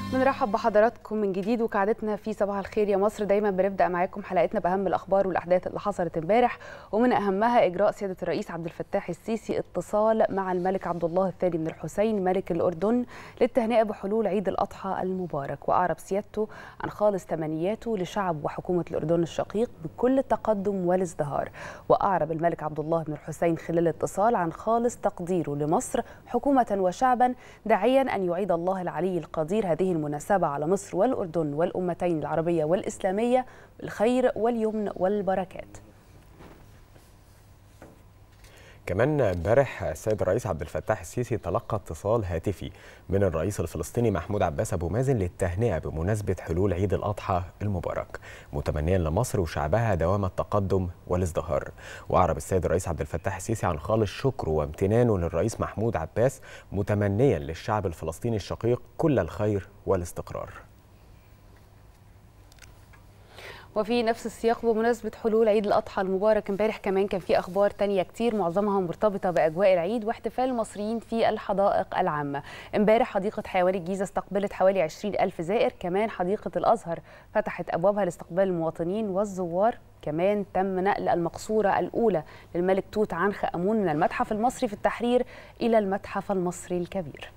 بنرحب بحضراتكم من جديد وكعادتنا في صباح الخير يا مصر دايما بنبدا معاكم حلقتنا باهم الاخبار والاحداث اللي حصلت امبارح ومن اهمها اجراء سياده الرئيس عبد الفتاح السيسي اتصال مع الملك عبد الله الثاني بن الحسين ملك الاردن للتهنئه بحلول عيد الاضحى المبارك واعرب سيادته عن خالص تمنياته لشعب وحكومه الاردن الشقيق بكل التقدم والازدهار واعرب الملك عبد الله بن الحسين خلال الاتصال عن خالص تقديره لمصر حكومه وشعبا داعيا ان يعيد الله العلي القدير هذه المناسبة على مصر والأردن والأمتين العربية والإسلامية بالخير واليمن والبركات كمان امبارح السيد الرئيس عبد الفتاح السيسي تلقى اتصال هاتفي من الرئيس الفلسطيني محمود عباس ابو مازن للتهنئه بمناسبه حلول عيد الاضحى المبارك متمنيا لمصر وشعبها دوام التقدم والازدهار واعرب السيد الرئيس عبد الفتاح السيسي عن خالص شكره وامتنانه للرئيس محمود عباس متمنيا للشعب الفلسطيني الشقيق كل الخير والاستقرار وفي نفس السياق بمناسبة حلول عيد الأضحى المبارك امبارح كمان كان في أخبار تانية كتير معظمها مرتبطة بأجواء العيد واحتفال المصريين في الحدائق العامة امبارح حديقة حيوان الجيزة استقبلت حوالي 20 ألف زائر كمان حديقة الأزهر فتحت أبوابها لاستقبال المواطنين والزوار كمان تم نقل المقصورة الأولى للملك توت عنخ آمون من المتحف المصري في التحرير إلى المتحف المصري الكبير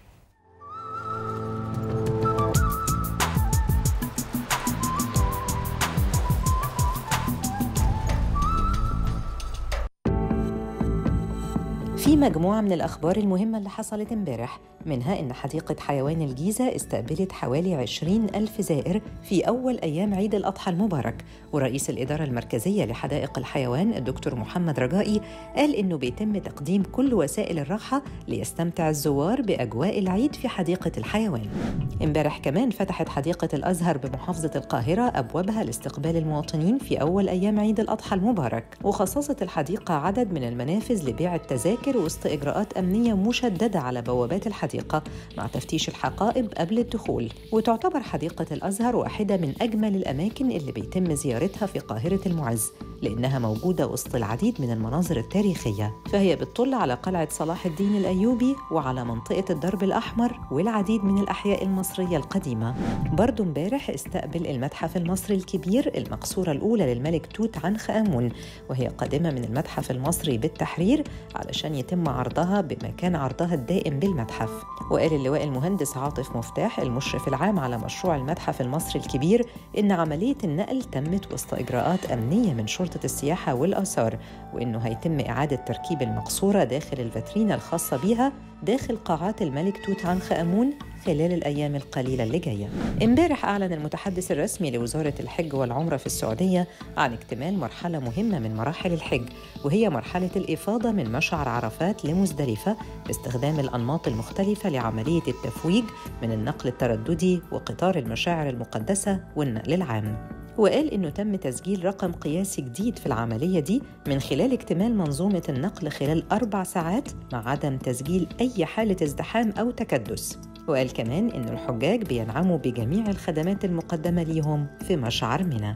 في مجموعة من الأخبار المهمة اللي حصلت امبارح منها إن حديقة حيوان الجيزة استقبلت حوالي 20 ألف زائر في أول أيام عيد الأضحى المبارك ورئيس الإدارة المركزية لحدائق الحيوان الدكتور محمد رجائي قال إنه بيتم تقديم كل وسائل الراحة ليستمتع الزوار بأجواء العيد في حديقة الحيوان امبارح كمان فتحت حديقة الأزهر بمحافظة القاهرة أبوابها لاستقبال المواطنين في أول أيام عيد الأضحى المبارك وخصصت الحديقة عدد من المنافذ لبيع التذاكر وسط إجراءات أمنية مشددة على بوابات الحديقة مع تفتيش الحقائب قبل الدخول وتعتبر حديقة الأزهر واحدة من أجمل الأماكن اللي بيتم زيارتها في قاهرة المعز لأنها موجودة وسط العديد من المناظر التاريخية فهي بتطل على قلعة صلاح الدين الأيوبي وعلى منطقة الدرب الأحمر والعديد من الأحياء المصرية القديمة برضو امبارح استقبل المتحف المصري الكبير المقصورة الأولى للملك توت عنخ آمون وهي قادمة من المتحف المصري بالتحرير علشان يتم عرضها بمكان عرضها الدائم بالمتحف وقال اللواء المهندس عاطف مفتاح المشرف العام على مشروع المتحف المصري الكبير إن عملية النقل تمت وسط إجراءات أمنية من شرطة السياحة والآثار وإنه هيتم إعادة تركيب المقصورة داخل الفاترينا الخاصة بها داخل قاعات الملك توت عنخ آمون خلال الأيام القليلة اللي جاية امبارح أعلن المتحدث الرسمي لوزارة الحج والعمرة في السعودية عن اكتمال مرحلة مهمة من مراحل الحج وهي مرحلة الإفاضة من مشعر عرفات لمزدلفة باستخدام الأنماط المختلفة لعملية التفويج من النقل الترددي وقطار المشاعر المقدسة والنقل العام وقال إنه تم تسجيل رقم قياسي جديد في العملية دي من خلال اكتمال منظومة النقل خلال أربع ساعات مع عدم تسجيل أي حالة ازدحام أو تكدس وقال كمان إن الحجاج بينعموا بجميع الخدمات المقدمة ليهم في مشعر منى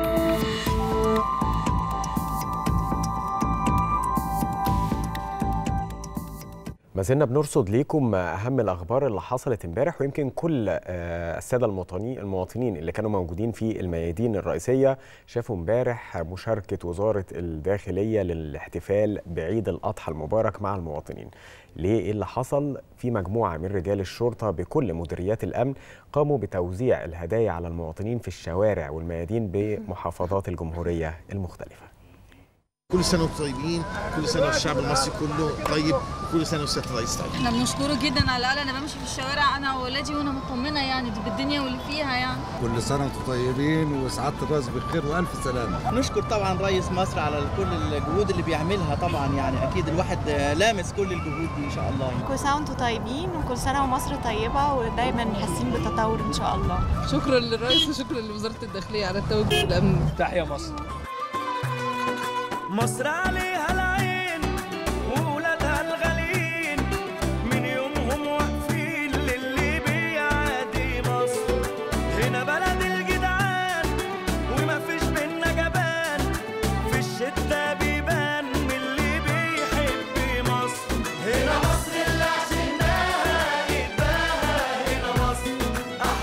ما زلنا بنرصد ليكم اهم الاخبار اللي حصلت امبارح ويمكن كل الساده المواطنين المواطنين اللي كانوا موجودين في الميادين الرئيسيه شافوا امبارح مشاركه وزاره الداخليه للاحتفال بعيد الاضحى المبارك مع المواطنين. ليه ايه اللي حصل؟ في مجموعه من رجال الشرطه بكل مديريات الامن قاموا بتوزيع الهدايا على المواطنين في الشوارع والميادين بمحافظات الجمهوريه المختلفه. كل سنه وانتم طيبين كل سنه والشعب المصري كله طيب كل سنه والسياده الرئيس طيب احنا بنشكره جدا على الاقل انا بمشي في الشوارع انا واولادي وانا مطمنه يعني دي بالدنيا واللي فيها يعني كل سنه وانتم طيبين وسعاده الراس بخير والف سلامه نشكر طبعا رئيس مصر على كل الجهود اللي بيعملها طبعا يعني اكيد الواحد لامس كل الجهود دي ان شاء الله يعني. كل سنه وانتم طيبين وكل سنه ومصر طيبه ودايما حاسين بالتطور ان شاء الله شكرا للرئيس وشكرا لوزاره الداخليه على التواجد الامن تحيا مصر مصر عليها العين وولادها الغاليين من يومهم واقفين للي بيعادي مصر هنا بلد الجدعان وما فيش بينا جبان في الشتا بيبان من اللي بيحب مصر هنا مصر اللي عشناها جدها هنا مصر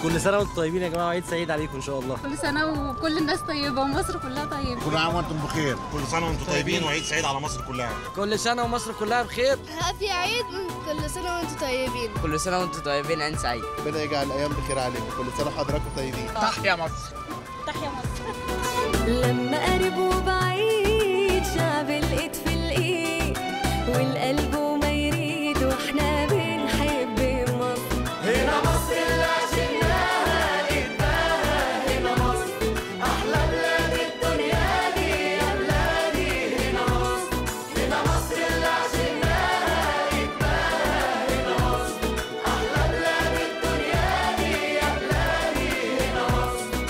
كل سنه وانتم طيبين يا جماعه وعيد سعيد عليكم ان شاء الله كل سنة وكل الناس طيبة ومصر كلها طيبة كل عام وانتم بخير كل سنه وانتم طيبين وعيد سعيد على مصر كلها كل سنه ومصر كلها بخير هابي عيد كل سنة وانتم طيبين كل سنة وانتم طيبين عيد سعيد ربنا يجعل الايام بخير عليكم كل سنه وحضراتكم طيبين تحيا مصر تحيا مصر لما قرب وبعيد شعب الايد في الايد والقلب وما يريد واحنا بنحب مصر هنا مصر اللي عشناها قدها هنا مصر احلى بلاد الدنيا دي يا بلادي هنا مصر هنا مصر اللي عشناها قدها هنا مصر احلى بلاد الدنيا دي يا بلادي هنا مصر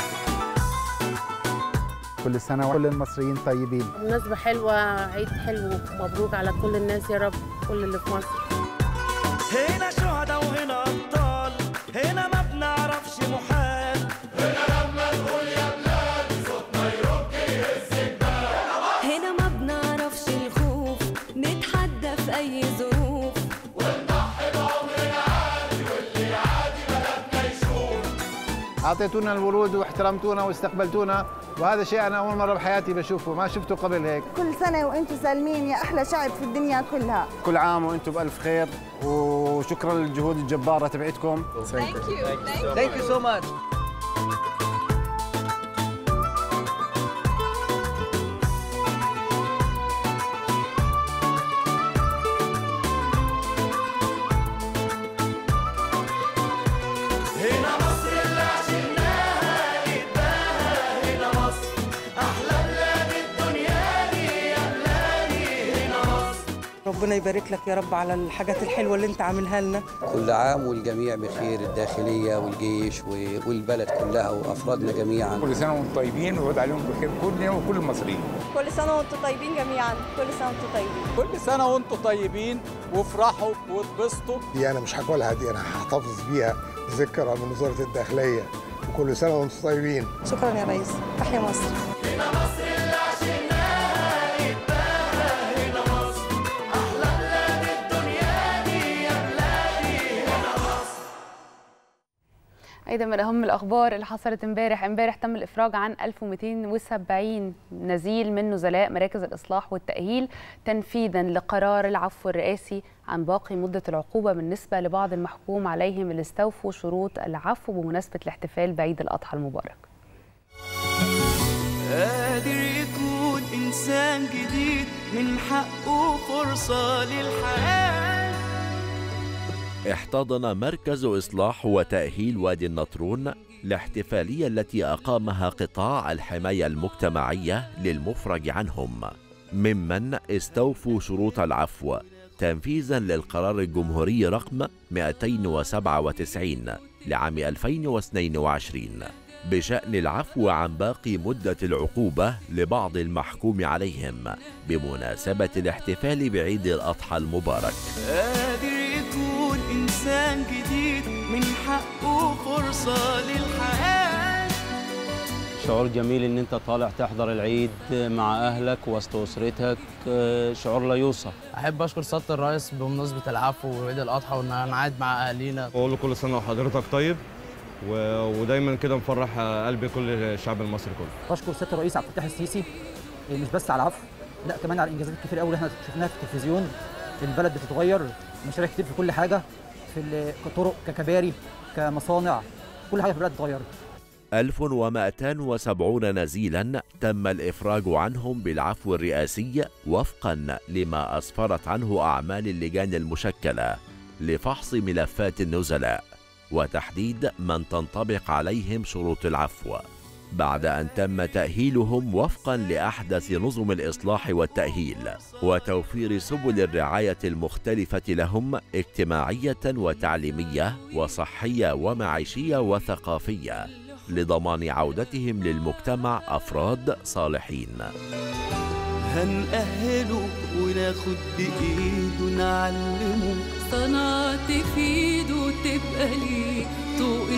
كل سنة وكل المصريين طيبين مناسبة حلوة عيد حلو مبروك على كل الناس يا رب كل اللي في مصر هنا شهداء وهنا ابطال هنا ما بنعرفش محال هنا لما نقول يا بلاد صوتنا يرج يهز الجبال هنا ما بنعرفش الخوف نتحدى في اي ظروف ونضحي بعمرنا عادي واللي عادي بلدنا يشوف أعطيتونا الورود واحترمتونا واستقبلتونا وهذا شيء أنا أول مرة بحياتي بشوفه ما شفته قبل هيك كل سنة وانتم سالمين يا أحلى شعب في الدنيا كلها كل عام وانتم بألف خير وشكرا للجهود الجبارة تبعتكم Thank you. Thank you so much. هنا مصر اللي عشناها قدها هنا مصر احلى بلاد الدنيا دي يا بلادي هنا مصر ربنا يبارك لك يا رب على الحاجات الحلوه اللي انت عاملها لنا كل عام والجميع بخير الداخلية والجيش و- والبلد كلها وأفرادنا جميعا كل سنه وانتم طيبين ويعود عليهم بخير كلنا وكل المصريين كل سنة وانتم طيبين جميعا كل سنة وانتم طيبين كل سنة وانتم طيبين وافرحوا واتبسطوا دي انا مش هاكلها دي انا هحتفظ بيها ذكرى من وزاره الداخليه وكل سنه وانتم طيبين شكرا يا ريس تحيا مصر هنا مصر اللي عشناها قدها هنا مصر احلى بلاد الدنيا دي يا بلادي هنا مصر ايضا من اهم الاخبار اللي حصلت امبارح امبارح تم الافراج عن 1270 نزيل من نزلاء مراكز الاصلاح والتاهيل تنفيذا لقرار العفو الرئاسي عن باقي مده العقوبه بالنسبه لبعض المحكوم عليهم اللي استوفوا شروط العفو بمناسبه الاحتفال بعيد الاضحى المبارك قادر يكون إنسان جديد من حقه فرصة للحياة احتضن مركز إصلاح وتأهيل وادي النطرون الاحتفالية التي أقامها قطاع الحماية المجتمعية للمفرج عنهم ممن استوفوا شروط العفو تنفيذا للقرار الجمهوري رقم 297 لعام 2022 بشأن العفو عن باقي مدة العقوبة لبعض المحكوم عليهم بمناسبة الاحتفال بعيد الأضحى المبارك قادر يكون إنسان جديد من حقه فرصة للحياة شعور جميل ان انت طالع تحضر العيد مع اهلك وسط اسرتك آه، شعور لا يوصف احب اشكر سياده الرئيس بمناسبه العفو وعيد الاضحى وان انا قاعد مع اهالينا اقول له كل سنه وحضرتك طيب و... ودايما كده مفرح قلب كل الشعب المصري كله بشكر سياده الرئيس عبد الفتاح السيسي مش بس على العفو لا كمان على الانجازات الكتير قوي اللي احنا شفناها في التلفزيون البلد بتتغير مشاريع كتير في كل حاجه في ال- كطرق ككباري كمصانع كل حاجه في البلد اتغيرت 1270 نزيلا تم الإفراج عنهم بالعفو الرئاسي وفقا لما أسفرت عنه أعمال اللجان المشكلة لفحص ملفات النزلاء وتحديد من تنطبق عليهم شروط العفو بعد أن تم تأهيلهم وفقا لأحدث نظم الإصلاح والتأهيل وتوفير سبل الرعاية المختلفة لهم اجتماعية وتعليمية وصحية ومعيشية وثقافية لضمان عودتهم للمجتمع أفراد صالحين هنأهله وناخد بإيده نعلمه صنعت في ايده تبقى ليه طوق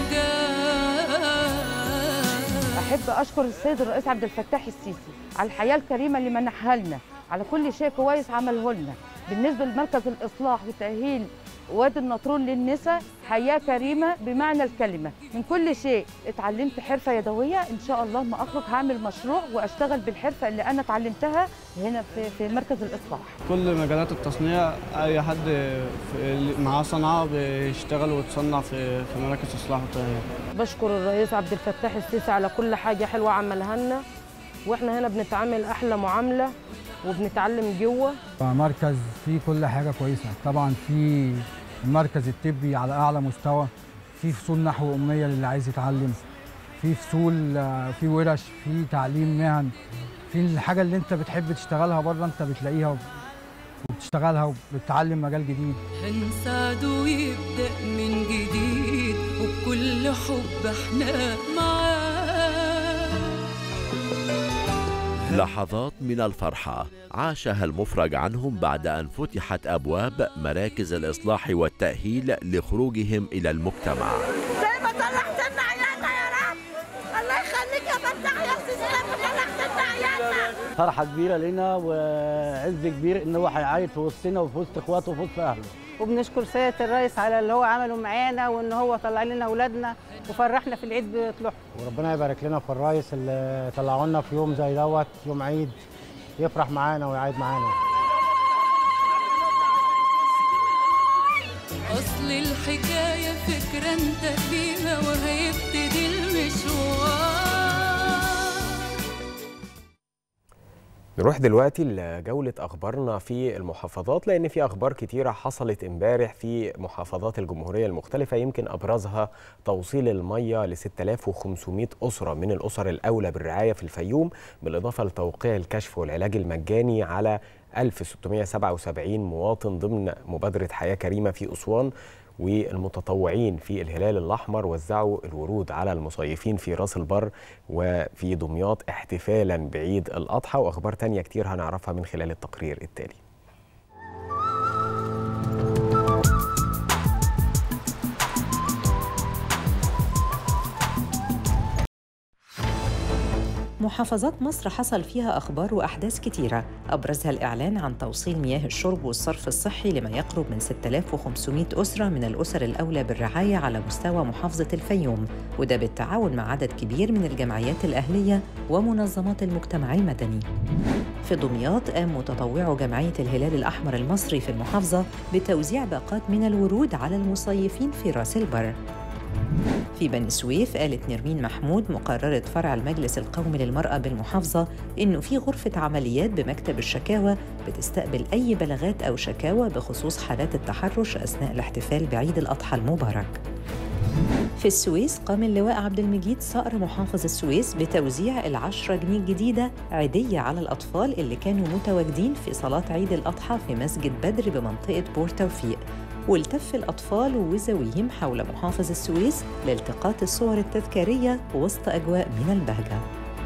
النجاة احب اشكر السيد الرئيس عبد الفتاح السيسي على الحياه الكريمه اللي منحها لنا على كل شيء كويس عمله لنا بالنسبه لمركز الاصلاح والتاهيل وادي النطرون للنساء حياة كريمة بمعنى الكلمة من كل شيء اتعلمت حرفة يدوية إن شاء الله ما أخرج هعمل مشروع وأشتغل بالحرفة اللي أنا اتعلمتها هنا في, في مركز الإصلاح كل مجالات التصنيع اي حد في- معاه صنعه بيشتغل ويتصنع في في مراكز اصلاح وتغيير بشكر الرئيس عبد الفتاح السيسي على كل حاجة حلوة عملها لنا واحنا هنا بنتعامل أحلى معاملة وبنتعلم جوه مركز فيه كل حاجة كويسة طبعا في المركز الطبي على أعلى مستوى في فصول نحو أمية للي عايز يتعلم في فصول آه، في ورش في تعليم مهن في الحاجة اللي أنت بتحب تشتغلها بره أنت بتلاقيها وب- وبتشتغلها وبتتعلم مجال جديد هنساعده يبدأ من جديد وبكل حب احنا معاه لحظات من الفرحة عاشها المفرج عنهم بعد أن فتحت أبواب مراكز الإصلاح والتأهيل لخروجهم إلى المجتمع زي ما طلعت لنا عيالنا يا رب الله يخليك يا فتاح يا سيدي لما طلعت لنا عيالنا فرحة كبيرة لنا وعز كبير إن هو هيعيد في وسطنا وفي وسط إخواته وفي وسط أهله وبنشكر سيادة الرئيس على اللي هو عمله معانا وان هو طلع لنا اولادنا وفرحنا في العيد بطلوعهم وربنا يبارك لنا في الرئيس اللي طلعوا لنا في يوم زي دوت يوم عيد يفرح معانا ويعيد معانا أصل الحكاية فكرة انت فيها وهيبتدي المشوار نروح دلوقتي لجولة أخبارنا في المحافظات لأن في أخبار كتيرة حصلت امبارح في محافظات الجمهورية المختلفة يمكن أبرزها توصيل المية ل 6500 أسرة من الأسر الأولى بالرعاية في الفيوم بالإضافة لتوقيع الكشف والعلاج المجاني على 1677 مواطن ضمن مبادرة حياة كريمة في أسوان والمتطوعين في الهلال الأحمر وزعوا الورود على المصيفين في راس البر وفي دمياط احتفالا بعيد الأضحى وأخبار تانية كتير هنعرفها من خلال التقرير التالي محافظات مصر حصل فيها أخبار وأحداث كتيرة أبرزها الإعلان عن توصيل مياه الشرب والصرف الصحي لما يقرب من 6500 أسرة من الأسر الأولى بالرعاية على مستوى محافظة الفيوم وده بالتعاون مع عدد كبير من الجمعيات الأهلية ومنظمات المجتمع المدني في دمياط قام متطوعو جمعية الهلال الأحمر المصري في المحافظة بتوزيع باقات من الورود على المصيفين في راس البر في بني سويف قالت نرمين محمود مقررة فرع المجلس القومي للمرأة بالمحافظة إنه في غرفة عمليات بمكتب الشكاوى بتستقبل أي بلاغات أو شكاوى بخصوص حالات التحرش أثناء الاحتفال بعيد الأضحى المبارك في السويس قام اللواء عبد المجيد صقر محافظ السويس بتوزيع العشرة جنيه الجديدة عيدية على الأطفال اللي كانوا متواجدين في صلاة عيد الأضحى في مسجد بدر بمنطقة بور توفيق والتف الأطفال وزويهم حول محافظ السويس لالتقاط الصور التذكارية وسط أجواء من البهجة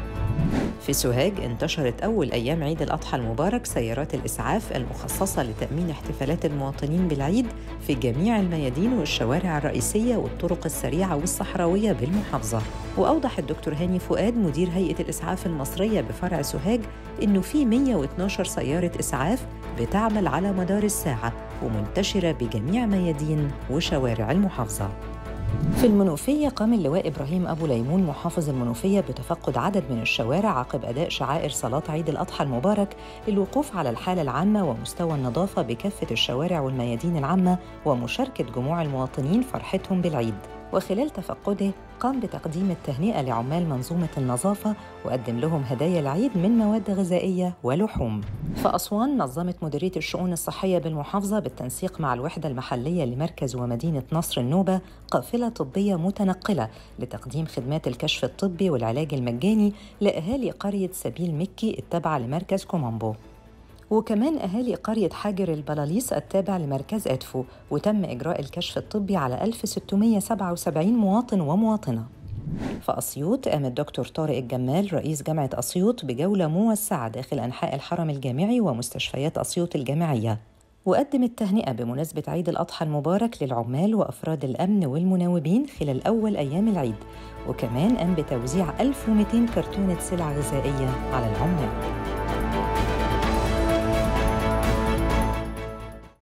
في سوهاج انتشرت أول أيام عيد الأضحى المبارك سيارات الإسعاف المخصصة لتأمين احتفالات المواطنين بالعيد في جميع الميادين والشوارع الرئيسية والطرق السريعة والصحراوية بالمحافظة وأوضح الدكتور هاني فؤاد مدير هيئة الإسعاف المصرية بفرع سوهاج إنه في 112 سيارة إسعاف بتعمل على مدار الساعة ومنتشرة بجميع ميادين وشوارع المحافظة في المنوفية قام اللواء إبراهيم أبو ليمون محافظ المنوفية بتفقد عدد من الشوارع عقب أداء شعائر صلاة عيد الأضحى المبارك للوقوف على الحالة العامة ومستوى النظافة بكافة الشوارع والميادين العامة ومشاركة جموع المواطنين فرحتهم بالعيد وخلال تفقده قام بتقديم التهنئة لعمال منظومة النظافة وقدم لهم هدايا العيد من مواد غذائية ولحوم في أسوان نظمت مديرية الشؤون الصحية بالمحافظة بالتنسيق مع الوحدة المحلية لمركز ومدينة نصر النوبة قافلة طبية متنقلة لتقديم خدمات الكشف الطبي والعلاج المجاني لأهالي قرية سبيل مكي التابعة لمركز كومامبو وكمان أهالي قرية حاجر البلاليس التابع لمركز أدفو وتم إجراء الكشف الطبي على 1677 مواطن ومواطنة في أسيوط قام الدكتور طارق الجمال رئيس جامعة أسيوط بجولة موسعة داخل أنحاء الحرم الجامعي ومستشفيات أسيوط الجامعية وقدم التهنئة بمناسبة عيد الأضحى المبارك للعمال وأفراد الأمن والمناوبين خلال أول أيام العيد وكمان قام بتوزيع 1200 كرتونة سلع غذائية على العمال